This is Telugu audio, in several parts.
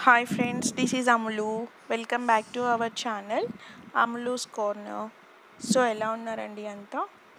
hi friends this is Amulu welcome back to our channel Amulu's corner so ఎలా ఉన్నారండి అంతా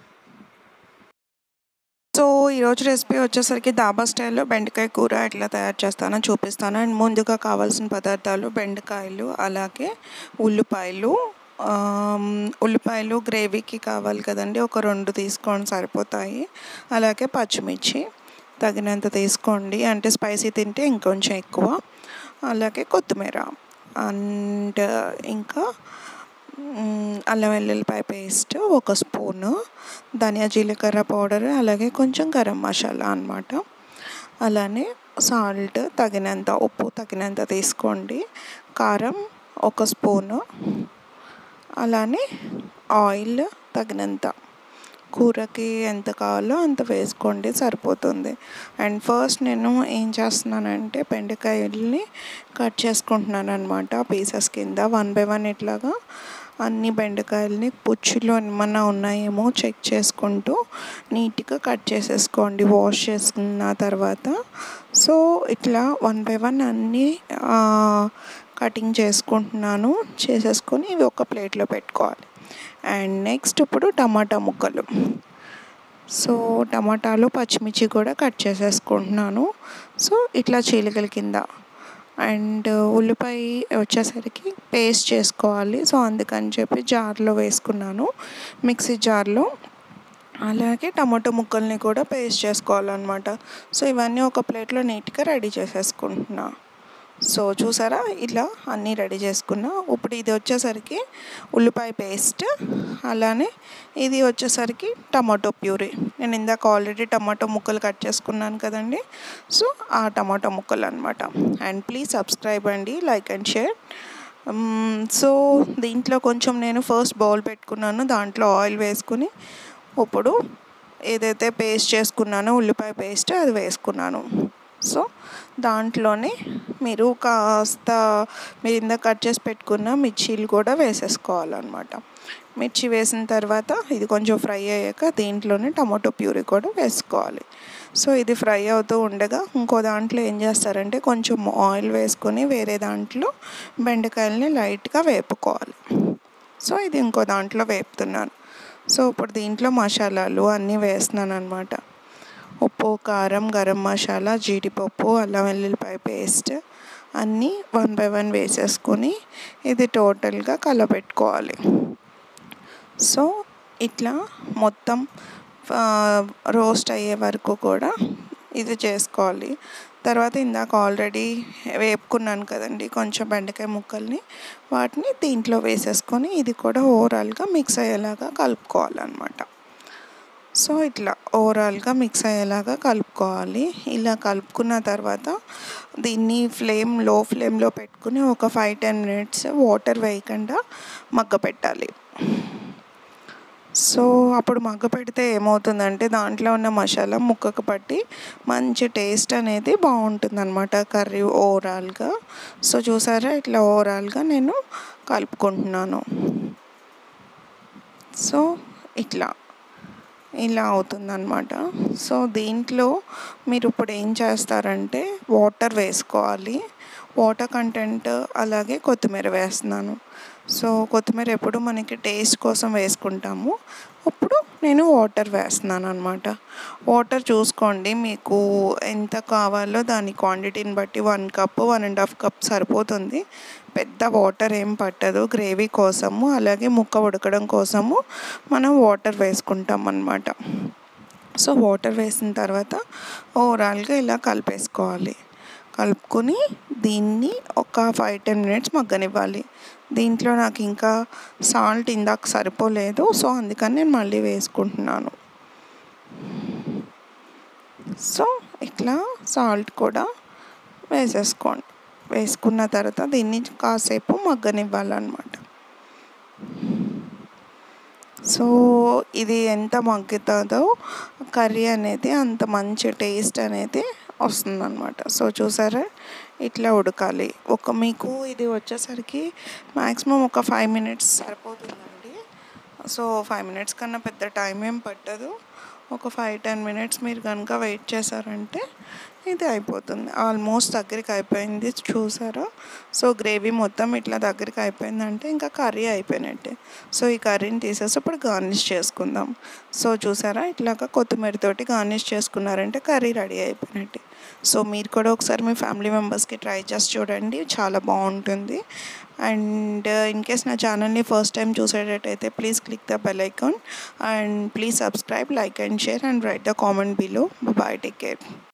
సో ఈరోజు రెసిపీ వచ్చేసరికి దాబా స్టైల్లో బెండకాయ కూర ఎట్లా తయారు చేస్తానో చూపిస్తాను అండ్ ముందుగా కావాల్సిన పదార్థాలు బెండకాయలు అలాగే ఉల్లిపాయలు ఆమ్, ఉల్లిపాయలు గ్రేవీకి కావాలి కదండి ఒక రెండు తీసుకొని సరిపోతాయి అలాగే పచ్చిమిర్చి తగినంత తీసుకోండి అంటే స్పైసీ తింటే ఇంకొంచెం ఎక్కువ అలాగే కొత్తిమీర అండ్ ఇంకా మ్, అల్లం వెల్లుల్లిపాయ పేస్ట్ ఒక స్పూను ధనియా జీలకర్ర పౌడర్ అలాగే కొంచెం గరం మసాలా అన్నమాట అలానే సాల్ట్ తగినంత ఉప్పు తగినంత తీసుకోండి కారం ఒక స్పూను అలానే ఆయిల్ తగినంత కూరకి ఎంత కావాలో అంత వేసుకోండి సరిపోతుంది అండ్ ఫస్ట్ నేను ఏం చేస్తున్నానంటే బెండకాయల్ని కట్ చేసుకుంటున్నాను అనమాట పీసెస్ కింద వన్ బై వన్ ఇట్లాగా అన్ని బెండకాయలని పుచ్చులో ఏమన్నా ఉన్నాయేమో చెక్ చేసుకుంటూ నీట్గా కట్ చేసేసుకోండి వాష్ చేసుకున్న తర్వాత సో ఇట్లా వన్ బై వన్ అన్నీ కటింగ్ చేసుకుంటున్నాను చేసేసుకొని ఇవి ఒక ప్లేట్లో పెట్టుకోవాలి అండ్ నెక్స్ట్ ఇప్పుడు టమాటా ముక్కలు సో టమాటాలు పచ్చిమిర్చి కూడా కట్ చేసేసుకుంటున్నాను సో ఇట్లా చీలికల కింద అండ్ ఉల్లిపాయ వచ్చేసరికి పేస్ట్ చేసుకోవాలి సో అందుకని చెప్పి జార్లో వేసుకున్నాను మిక్సీ జార్లో అలాగే టమాటో ముక్కల్ని కూడా పేస్ట్ చేసుకోవాలన్నమాట సో ఇవన్నీ ఒక ప్లేట్లో నీట్గా రెడీ చేసేసుకుంటున్నా సో చూసారా ఇలా అన్నీ రెడీ చేసుకున్నా ఇప్పుడు ఇది వచ్చేసరికి ఉల్లిపాయ పేస్ట్ అలానే ఇది వచ్చేసరికి టమాటో ప్యూరీ నేను ఇందాక ఆల్రెడీ టమాటో ముక్కలు కట్ చేసుకున్నాను కదండి సో ఆ టమాటో ముక్కలు అనమాట అండ్ ప్లీజ్ సబ్స్క్రైబ్ అండి లైక్ అండ్ షేర్ సో దీంట్లో కొంచెం నేను ఫస్ట్ బౌల్ పెట్టుకున్నాను దాంట్లో ఆయిల్ వేసుకుని ఇప్పుడు ఏదైతే పేస్ట్ చేసుకున్నానో ఉల్లిపాయ పేస్ట్ అది వేసుకున్నాను సో దాంట్లోనే మీరు కాస్త మీరు ఇందాక కట్ చేసి పెట్టుకున్న మిర్చీలు కూడా వేసేసుకోవాలన్నమాట మిర్చి వేసిన తర్వాత ఇది కొంచెం ఫ్రై అయ్యాక దీంట్లోనే టమాటో ప్యూరీ కూడా వేసుకోవాలి సో ఇది ఫ్రై అవుతూ ఉండగా ఇంకో దాంట్లో ఏం చేస్తారంటే కొంచెం ఆయిల్ వేసుకొని వేరే దాంట్లో బెండకాయలని లైట్గా వేపుకోవాలి సో ఇది ఇంకో దాంట్లో వేపుతున్నాను సో ఇప్పుడు దీంట్లో మసాలాలు అన్నీ వేస్తున్నాను అనమాట ఉప్పు కారం గరం మసాలా జీడిపప్పు అల్లం వెల్లుల్లిపాయ పేస్ట్ అన్నీ వన్ బై వన్ వేసేసుకొని ఇది టోటల్గా కలపెట్టుకోవాలి సో ఇట్లా మొత్తం రోస్ట్ అయ్యే వరకు కూడా ఇది చేసుకోవాలి తర్వాత ఇందాక ఆల్రెడీ వేపుకున్నాను కదండి కొంచెం బెండకాయ ముక్కల్ని వాటిని దీంట్లో వేసేసుకొని ఇది కూడా ఓవరాల్గా మిక్స్ అయ్యేలాగా కలుపుకోవాలన్నమాట సో ఇట్లా ఓవరాల్గా మిక్స్ అయ్యేలాగా కలుపుకోవాలి ఇలా కలుపుకున్న తర్వాత దీన్ని ఫ్లేమ్ లో ఫ్లేమ్లో పెట్టుకుని ఒక ఫైవ్ టెన్ మినిట్స్ వాటర్ వేయకుండా మగ్గ పెట్టాలి సో అప్పుడు మగ్గ పెడితే ఏమవుతుందంటే దాంట్లో ఉన్న మసాలా ముక్కకు పట్టి మంచి టేస్ట్ అనేది బాగుంటుంది అనమాట కర్రీ ఓవరాల్గా సో చూసారా ఇట్లా ఓవరాల్గా నేను కలుపుకుంటున్నాను సో ఇట్లా ఇలా అవుతుందన్నమాట సో దీంట్లో మీరు ఇప్పుడు ఏం చేస్తారంటే వాటర్ వేసుకోవాలి వాటర్ కంటెంట్ అలాగే కొత్తిమీర వేస్తున్నాను సో కొత్తిమీర ఎప్పుడు మనకి టేస్ట్ కోసం వేసుకుంటాము అప్పుడు నేను వాటర్ వేస్తున్నాను అనమాట వాటర్ చూసుకోండి మీకు ఎంత కావాలో దాని క్వాంటిటీని బట్టి one cup one and half cup సరిపోతుంది పెద్ద వాటర్ ఏం పట్టదు గ్రేవీ కోసము అలాగే ముక్క ఉడకడం కోసము మనం వాటర్ వేసుకుంటాం అన్నమాట సో వాటర్ వేసిన తర్వాత ఓవరాల్గా ఇలా కలిపేసుకోవాలి కలుపుకొని దీన్ని ఒక ఫైవ్ టెన్ మినిట్స్ మగ్గనివ్వాలి దీంట్లో నాకు ఇంకా సాల్ట్ ఇందాక సరిపోలేదు సో అందుకని నేను మళ్ళీ వేసుకుంటున్నాను సో ఇట్లా సాల్ట్ కూడా వేసేసుకోండి వేసుకున్న తర్వాత దీన్ని కాసేపు మగ్గనివ్వాలన్నమాట సో ఇది ఎంత మగ్గుతుందో కర్రీ అనేది అంత మంచి టేస్ట్ అనేది వస్తుందన్నమాట సో చూసారా ఇట్లా ఉడకాలి ఒక మీకు ఇది వచ్చేసరికి మ్యాక్సిమం ఒక ఫైవ్ మినిట్స్ సరిపోతుందండి సో ఫైవ్ మినిట్స్ కన్నా పెద్ద టైం ఏం పట్టదు ఒక ఫైవ్ టెన్ మినిట్స్ మీరు కనుక వెయిట్ చేశారంటే ఇది అయిపోతుంది ఆల్మోస్ట్ దగ్గరికి అయిపోయింది చూసారా సో గ్రేవీ మొత్తం ఇట్లా దగ్గరికి అయిపోయిందంటే ఇంకా కర్రీ అయిపోయినట్టే సో ఈ కర్రీని తీసేసి ఇప్పుడు గార్నిష్ చేసుకుందాం సో చూసారా ఇట్లాగా కొత్తిమీరతోటి గార్నిష్ చేసుకున్నారంటే కర్రీ రెడీ అయిపోయినట్టే సో మీరు కూడా ఒకసారి మీ ఫ్యామిలీ మెంబర్స్కి ట్రై చేసి చూడండి చాలా బాగుంటుంది అండ్ ఇన్ కేస్ నా ఛానల్ని ఫస్ట్ టైం చూసేటట్టయితే please click the bell icon and please subscribe like and share and write the comment below bye take care